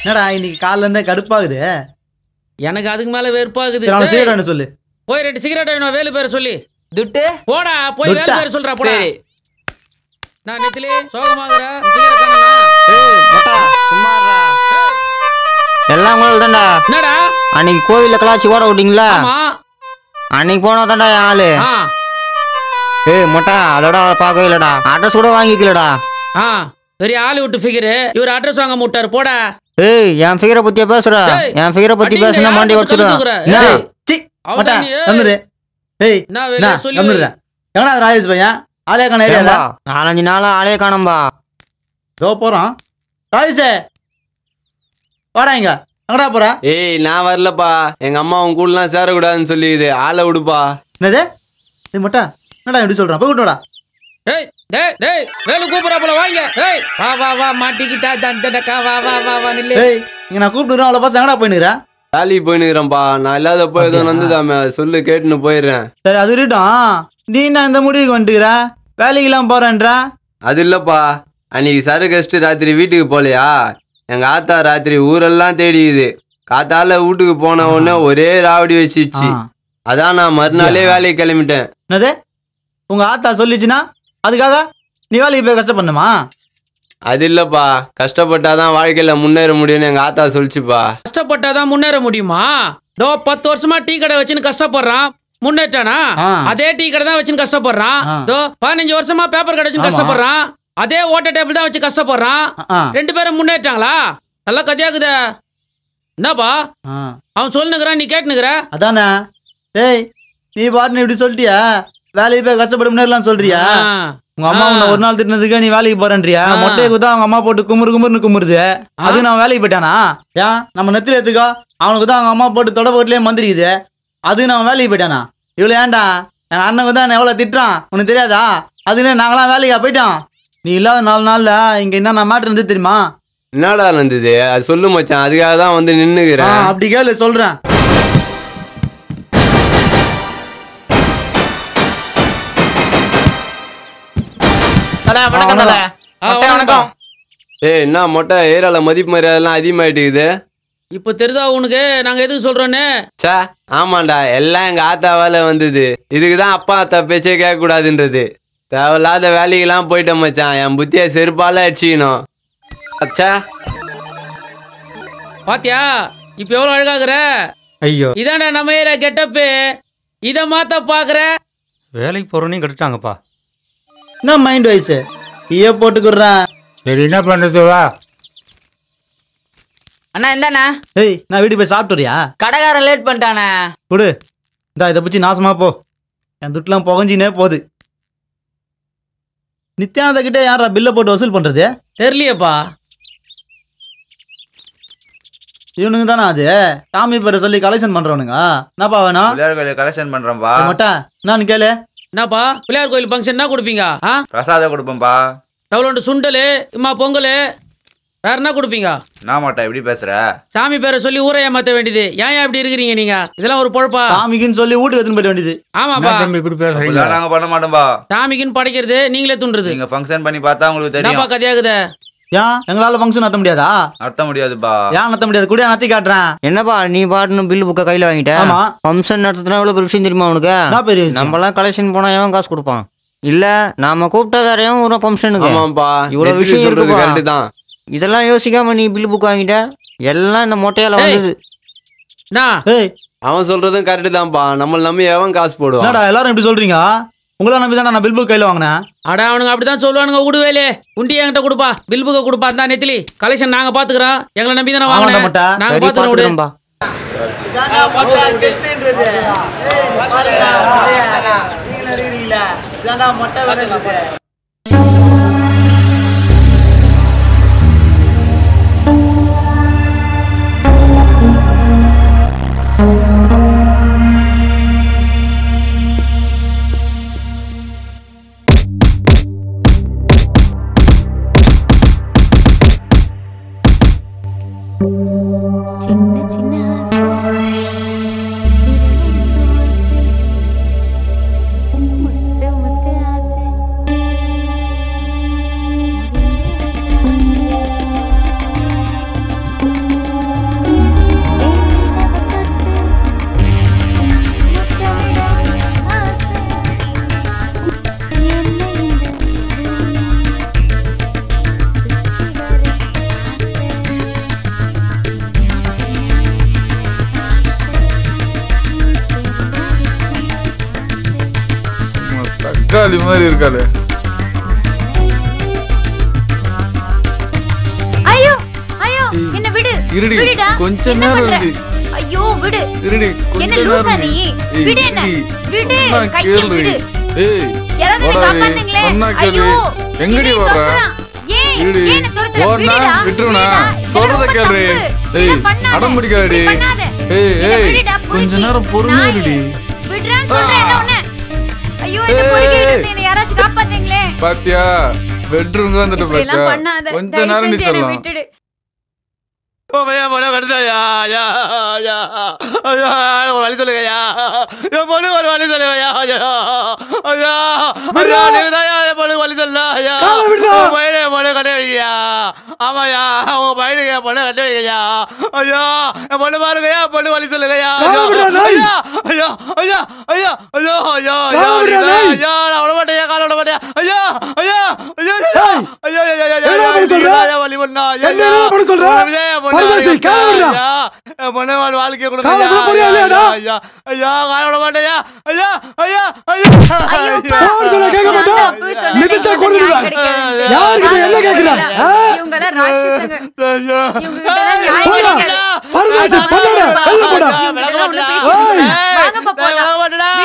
என்னடா இன்னைக்கு காலைல இருந்தே கடுப்பாகுது எனக்கு அதுக்கு மேல வெறுப்பாகுது சரி அவனை டேய், சீக்கிரம் என்ன சொல்லு போய் ரெண்டு சிகரெட் வேணும் வேலு பேரை சொல்லி துட்டு போடா போய் வேலு துட்டா? பேரை சொல்றா போடா சரி நான் நெத்திலி சோகமாகறா சிகரெட் காணனா ஏய் மொட்டா சும்மா இருடா. எல்லாம் உங்களுக்கு தான்டா என்னடா அன்னைக்கு கோவில்ல கலாச்சி ஓட விட்டீங்களா ஆமா அன்னைக்கு போனா தான்டா என் ஆளு ஆ ஏய் மொட்டா அதோட அவளை பார்க்கவே இல்லடா அட்ரஸ் கூட வாங்கிக்கலடா ஆ பெரிய ஆளு விட்டு ஃபிகர் இவர் அட்ரஸ் வாங்க முட்டாரு போடா ஏய் என் ஃபிகரை பத்தியா பேசுற ஏய், என் ஃபிகரை பத்தி அடிங்க, பேசுனா யாரை மாண்டி பத்தி உடச்சிடுவேன் கழுத்துக்குற? என்ன? ஏய், சி அவள்தான் மட்டா நீ, ஏய். கம்முரு ஏய் என்ன என்ன வேலை சொல்லி கம்முடுறா எவனா அது ராஜேஷ் பையன் ஆலயக்கான ஏரியால ஏம்பா, நாலஞ்சு நாளா ஆளே காணோம்பா இதோ போறான் ராஜேஷே வாடா இங்க எங்கடா போற ஏய் நான் வரலப்பா எங்க அம்மா உன் கூடலாம் சேரக்கூடாதுன்னு சொல்லிக்குது ஆளை விடுப்பா என்னது ஏய் மட்டா என்னடா இப்படி சொல்றான் போய் விட்டுடா டேய் டேய் டேய் வேலு கூப்பிடுறா போல வாங்க டேய் வா வா வா மாட்டிக்கிட்டா தண்டடக்கா வா வா வா வா நில்லு ஏய் இங்க நான் கூப்பிட்டுறேன் அவ்வளோ பார்த்து எங்கடா போயினுக்கிறேன் வேலைக்கு போயினுக்கிறேன்ப்பா நான் இல்லாதப்போ ஏதோ அப்படியா? நந்துதாமே சொல்லு கேட்டுன்னு போயிடுறேன் சரி அது இருக்கட்டும் நீ நான் இந்த முடிவுக்கு வந்துட்டுக்கிற வேலைக்கெல்லாம் போறேன்றா அது இல்லப்பா அன்னைக்கு சரக்கு அடிச்சுட்டு ராத்திரி வீட்டுக்கு போலையா எங்க ஆத்தா ராத்திரி ஊரெல்லாம் தேடிக்குது காத்தால வீட்டுக்கு போன உடனே ஒரே ராவடி வச்சிடுச்சு ஆ. அதான் நான் மறுநாளே வேலைக்கு கிளம்பிட்டேன் என்னது உங்க ஆத்தா சொல்லிச்சுன்னா அதுக்காக நீ வேலைக்கு போய் கஷ்டப்படணுமா அது இல்லப்பா கஷ்டப்பட்டாதான் வாழ்க்கையில முன்னேற முடியும்னு எங்க ஆத்தா சொல்லிச்சுப்பா கஷ்டப்பட்டாதான் முன்னேற முடியுமா தோ பத்து வருஷமா டீ கடை வச்சுன்னு கஷ்டப்படுறான் முன்னேற்றானா ஆ. அதே டீ கடை தான் வச்சுன்னு கஷ்டப்படுறான் ஆ. தோ பதினஞ்சு வருஷமா பேப்பர் கடை வச்சுன்னு ஆமா. கஷ்டப்படுறான் அதே ஓட்ட டேபிள் தான் வச்சு கஷ்டப்படுறான் ஆ, ரெண்டு பேரும் முன்னேற்றாங்களா நல்லா கதையாக்குதே என்னப்பா ஆ. அவன் சொல்லுங்கிறான் நீ கேட்டுனுக்குற அதானே டேய் நீ பாட்டுன்னு இப்படி சொல்லிட்டியா வேலைக்கு போய் கஷ்டப்பட முன்னேறலாம் சொல்றியா ஆ. உங்க அம்மா ஆ. உன்னை ஒரு நாள் திட்டினதுக்கு நீ வேலைக்கு போறேன்றியா ஆ. மொட்டையை குத்தா அவங்க அம்மா போட்டு குமுறு குமுறுன்னு குமுறுது அது நான் வேலைக்கு போயிட்டானா ஏன் நம்ம நெத்தில எடுத்துக்கோ அவனுக்கு தான் அவங்க அம்மா போட்டு தொட போட்டுலயே மந்திரிக்குது அது நான் வேலைக்கு போயிட்டானா இவ்வளோ ஏன்டா என் அண்ணனுக்கு தான் எவ்வளோ திட்டுறான் உனக்கு தெரியாதா அதுன்னு நாங்களாம் வேலைக்கா போயிட்டோம் நீ இல்லாத நாலு நாள்ல இங்க என்ன மேட்ரு இருந்து தெரியுமா என்னடா இருந்தது அது சொல்லு மச்சான் அதுக்காக தான் வந்து ஆ, நின்னுக்கிறேன் அப்படி கேளு சொல்றேன் தல வணக்கம் தல ஆ, மொட்டை, வணக்கம் ஏய் என்ன மொட்டை ஏரியால மதிப்பு மரியாதைலாம் அதிகமாயிட்டுக்குது இப்போ தெரியுதா உனக்கு நாங்க எதுக்கு சொல்றோன்னு சே ஆமாண்டா எல்லாம் எங்க ஆத்தா வேலை வந்தது இதுக்கு தான் அப்பா அத்தா பேச்சே கேட்க கூடாதுன்றது தேவையில்லாத வேலைக்கெல்லாம் போயிட்டேன் மச்சான் என் புத்தியை செருப்பால அடிச்சிக்கணும் அச்சா பாத்தியா இப்போ எவ்வளவு அழகாகிற ஐயோ இதான்டா நம்ம ஏரியா கெட்டப்பு இத மாத்த பாக்குற வேலைக்கு போகிறவனையும் கெடுத்தாங்கப்பா என்ன மைண்ட் வயசு ஈய போட்டுக்குறேன் சரி என்ன பண்ணுறது வா அண்ணா இந்தாண்ணா ஏய் நான் வீட்டுக்கு போய் சாப்பிட்டுறியா கடைக்காரன் லேட் பண்ணிட்டானே கொடு இந்தா இதை பிடிச்சி நாசமா போ என் துட்டுலாம் புகஞ்சினே போகுது நித்யானந்த கிட்ட யாரா பில்லை போட்டு வசூல் பண்றது தெரியலையேப்பா இவனுங்க தானே அது சாமி பேரை சொல்லி கலெக்ஷன் பண்றவனுங்க என்னப்பா வேணும் பிள்ளையார் கோயில கலெக்ஷன் பண்றேன்பா மட்டா நான் கேளு என்னப்பா பிள்ளையார் கோயில் ஃபங்க்ஷன் என்ன கொடுப்பீங்க ஆ பிரசாதம் கொடுப்பேன்பா எவ்வளோண்டு சுண்டல் இம்மா பொங்கல் வேற என்ன கொடுப்பீங்க நான் மாட்டா எப்படி பேசுற சாமி பேரை சொல்லி ஊரை ஏமாத்த வேண்டியது ஏன் ஏன் இப்படி இருக்கிறீங்க நீங்க இதெல்லாம் ஒரு பொழப்பா சாமிக்குன்னு சொல்லி வீட்டுக்கு எடுத்துன்னு போயிட வேண்டியது ஆமாப்பா என்ன தம்பி இப்படி பேசுறீங்க அப்படிலாம் நாங்க பண்ண மாட்டோம்பா சாமிக்குன்னு படைக்கிறது நீங்களே துண்டுறது நீங்க ஃபங்க்ஷன் பண்ணி பார்த்தா உங்களுக்கு என்னப்பா தெரியும் கதையாகுதே ஏன் எங்களால ஃபங்க்ஷன் நடத்த முடியாதா நடத்த முடியாதுப்பா ஏன் நடத்த முடியாது கூட நடத்தி காட்டுறேன் என்னப்பா நீ பாட்டுன்னு பில்லு புக்கை கையில வாங்கிட்ட ஆமா. ஃபங்க்ஷன் நடத்துனா எவ்வளவு பெரிய விஷயம் தெரியுமா உனக்கு என்ன பெரிய விஷயம்? நம்மலாம் கலெக்ஷன் போனா எவன் காசு கொடுப்பான் இல்ல நாம கூப்பிட்டா வேற எவன் ஒரு ஃபங்க்ஷனுக்கு ஆமாப்பா இவ்வளவு நெத்திலி விஷயம் சொல்றது இருக்குப்பா. கரெக்டு தான் இதெல்லாம் யோசிக்காம நீ பில்லு புக் வாங்கிட்ட எல்லாம் இந்த மொட்டையால ஏய். வந்தது என்ன ஏய் அவன் சொல்றதும் கரெக்டு தான்ப்பா நம்மள நம்பி எவன் காசு போடுவான் என்னடா எல்லாரும் இப்படி சொல்றீங்க உங்களை நம்பி தான் நான் பில் புக் கையில வாங்கினேன் அட அவனுங்க அப்படிதான் சொல்லுவானுங்க விடுவேலே உண்டி என்கிட்ட கொடுப்பா பில் புக்கை கொடுப்பா தான் நெத்திலி கலெக்ஷன் நாங்க பாத்துக்கிறோம் எங்களை நம்பி தானே ஆமாண்டா வாங்கினேன் மட்டா. நாங்க சரி பாத்துக்கிறோம் விடு பாத்துக்கிறேன்பா சின்ன சின்ன ஆசை முத்து முத்து ஆசை தக்காளி மாதிரி இருக்காளே ஐயோ ஐயோ என்ன விடு இருடி, விடுடா கொஞ்ச என்ன நேரம் பண்ற? இருடி. ஐயோ விடு இருடி கொஞ்ச என்ன லூசா நேரம் நீ இரு. விடு என்ன ஏய், விடு சொன்னா கையை கேளு. விடு ஏய் யாராவது என்ன வாடா, காப்பாத்துங்களே சொன்னா கேளு. ஐயோ எங்கடி என்னைய வர்ற? துரத்துறான். ஏன் இருடி. ஏன் என்ன துரத்துற? ஓடுனா விடுடா, விட்டுருவனா? விடுடா. சொல்றத இதெல்லாம் கேளு. தப்பு. ஏய், இதெல்லாம் பண்ணாத. அடம் பிடிக்காதடி. இப்படி பண்ணாத. ஏய், என்னை ஏய், விடுடா, கொஞ்ச பொறுக்கி. நேரம் பொறுமையா நாயே. இருடி. விடுறான்னு சொல்றேன் இல்ல உன்னை. ஐயோ என்ன ஏய், பொறுக்கிட்டு ஏய். இருந்து என்னை யாராச்சும் காப்பாத்துங்களே பாத்தியா பெட்ரூம்க்கு வந்துட்டு இப்படி எல்லாம் பாத்தியா பண்ணாத கொஞ்ச தயவு நேரம் நீ செஞ்சு என்னை சொல்லலாம் விட்டுடு ஓ பையா பொண்ணு கடிச்சிட்டாயா ஐயா ஐயா ஐயா ஒரு வழி சொல்லுங்கய்யா என் பொண்ணு ஒரு வழி சொல்லுங்கய்யா ஐயா ஐயா ஐயா நீங்க தான் என் பொண்ணு வழி சொல்ல ஐயா உங்க பையனை என் பொண்ணு கட்ட வைக்கயா ஆமாய்யா உங்க பையனுக்கு என் பொண்ணை கட்ட வைக்கயா ஐயா என் பொண்ணு பாருங்கய்யா என் பொண்ணு வழி சொல்லுங்கய்யா ஐயா ஐயா ஐயா ஐயா ஐயா ஐயா ஐயா ஐயா ஐயா ஐயா நான் விட மாட்டேன் கால விட மாட்டேன் ஐயா ஐயா ஐயா ஐயா ஐயா ஐயா ஐயா ஐயா ஐயா ஐயா வழி பண்ணா ஐயா ஐயா ஐயா பொண்ணு பரதேசி, காலை விடுடா. ஐயா, என் பொண்ணு வாழ் வாழ்க்கையை கொடுங்க காலை ஐயா, விட போறியா ஐயா, இல்லையாடா? ஐயா, ஐயா, காலை விட மாட்டேயா? ஐயா, ஐயா, ஐயா, ஐயோ, ஐயா. போன்னு சொன்னா கேட்க மாட்டா? மிதிச்சா கொன்னுடுவேன். யாருக்கிட்ட என்ன கேக்குற? ஆ? இவங்கெல்லாம் ராட்சசங்க ஐயா. இவங்ககிட்ட எல்லாம் நியாயம் போடா. கிடைக்காது. பரதேசி, பண்ணாத. வெளில போடா. விளக்க மாட்டேடா. ஏய். ஏய், வாங்கப்பா, டேய், போலாம். விளக்க மாட்டேடா.